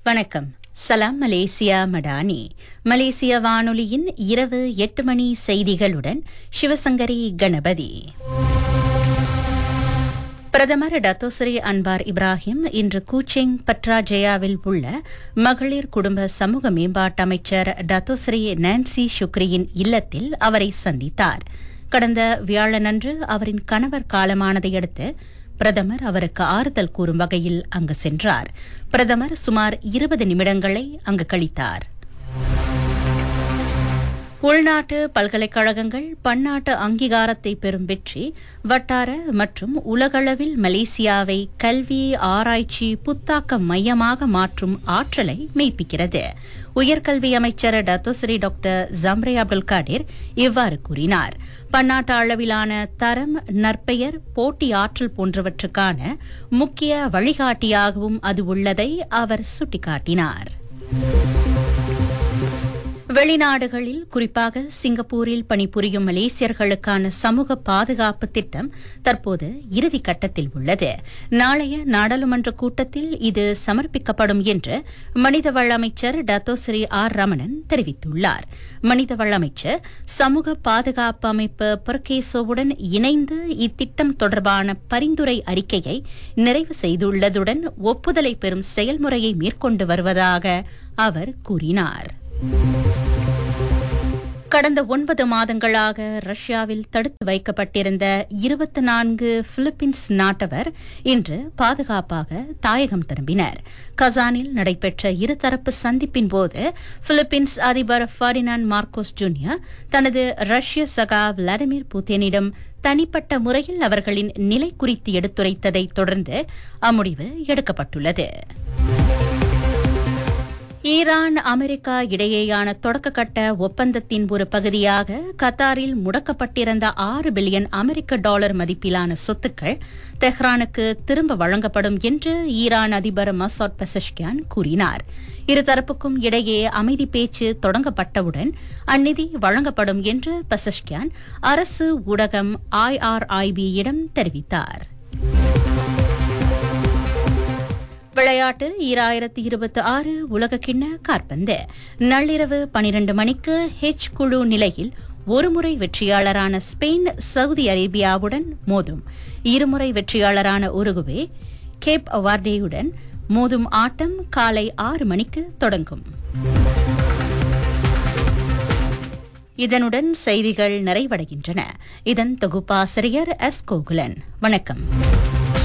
வணக்கம் சலாம் மலேசியா மடானி மலேசிய வானொலியின் இரவு எட்டு மணி செய்திகளுடன் சிவசங்கரி கணபதி பிரதமர் டத்தோஸ்ரீ அன்வார் இப்ராஹிம் இன்று கூச்செங் பட்ராஜயாவில் உள்ள மகளிர் குடும்ப சமூக மேம்பாட்டு அமைச்சர் டத்தோஸ்ரீ நான்சி சுக்ரியின் இல்லத்தில் அவரை சந்தித்தார் கடந்த வியாழனன்று அவரின் கணவர் காலமானதை அடுத்து பிரதமர் அவருக்கு ஆறுதல் கூறும் வகையில் அங்கு சென்றார் பிரதமர் சுமார் இருபது நிமிடங்களை அங்கு கழித்தார் உள்நாட்டு பல்கலைக்கழகங்கள் பன்னாட்டு அங்கீகாரத்தை பெறும் வெற்றி வட்டார மற்றும் உலகளவில் மலேசியாவை கல்வி ஆராய்ச்சி புத்தாக்க மையமாக மாற்றும் ஆற்றலை மெய்ப்பிக்கிறது உயர்கல்வி அமைச்சர் Dato' Sri doctor Zambry Abdul Kadir இவ்வாறு கூறினார் பன்னாட்டு அளவிலான தரம் நற்பெயர் போட்டி ஆற்றல் போன்றவற்றுக்கான முக்கிய வழிகாட்டியாகவும் அது உள்ளதை அவர் சுட்டிக்காட்டினார் வெளிநாடுகளில் குறிப்பாக சிங்கப்பூரில் பணிபுரியும் மலேசியர்களுக்கான சமூக பாதுகாப்பு திட்டம் தற்போது இறுதி கட்டத்தில் உள்ளது நாளைய நாடாளுமன்ற கூட்டத்தில் இது சமர்ப்பிக்கப்படும் என்று மனிதவள அமைச்சர் டத்தோஸ்ரீ ஆர் ரமணன் தெரிவித்துள்ளார் மனிதவள அமைச்சர் சமூக பாதுகாப்பு அமைப்பு பொர்கேசோவுடன் இணைந்து இத்திட்டம் தொடர்பான பரிந்துரை அறிக்கையை நிறைவு செய்துள்ளதுடன் ஒப்புதலை பெறும் செயல்முறையை மேற்கொண்டு வருவதாக அவர் கூறினார் கடந்த ஒன்பது மாதங்களாக ரஷ்யாவில் தடுத்து வைக்கப்பட்டிருந்த இருபத்தி நான்கு பிலிப்பீன்ஸ் நாட்டவர் இன்று பாதுகாப்பாக தாயகம் திரும்பினர் கசானில் நடைபெற்ற இருதரப்பு சந்திப்பின் போது பிலிப்பீன்ஸ் அதிபர் ஃபர்டினாண்ட் மார்க்கோஸ் ஜூனியர் தனது ரஷ்ய சகா விளாடிமிர் புதினிடம் தனிப்பட்ட முறையில் அவர்களின் நிலை குறித்து எடுத்துரைத்ததை தொடர்ந்து அம்முடிவு எடுக்கப்பட்டுள்ளது ஈரான் அமெரிக்கா இடையேயான தொடக்கக்கட்ட ஒப்பந்தத்தின் ஒரு பகுதியாக கத்தாரில் முடக்கப்பட்டிருந்த ஆறு பில்லியன் அமெரிக்க டாலர் மதிப்பிலான சொத்துக்கள் தெஹ்ரானுக்கு திரும்ப வழங்கப்படும் என்று ஈரான் அதிபர் மசோட் பெசஷ்கியான் கூறினார் இருதரப்புக்கும் இடையே அமைதி பேச்சு தொடங்கப்பட்டவுடன் அந்நிதி வழங்கப்படும் என்று பெசஷ்கியான் அரசு ஊடகம் ஐஆர்ஐபியிடம் தெரிவித்தார் விளையாட்டு ஈராயிரத்தி இருபத்தி ஆறு உலகக்கிண்ண காற்பந்து நள்ளிரவு பனிரண்டு மணிக்கு ஹெச் குழு நிலையில் ஒருமுறை வெற்றியாளரான ஸ்பெயின் சவுதி அரேபியாவுடன் மோதும் இருமுறை வெற்றியாளரான உருகுவே கேப் அவார்டேயுடன் மோதும் ஆட்டம் காலை ஆறு மணிக்கு தொடங்கும் இதனுடன் செய்திகள் நிறைவடைகின்றன இதன் தொகுப்பாசிரியர் எஸ் கோகுலன் வணக்கம்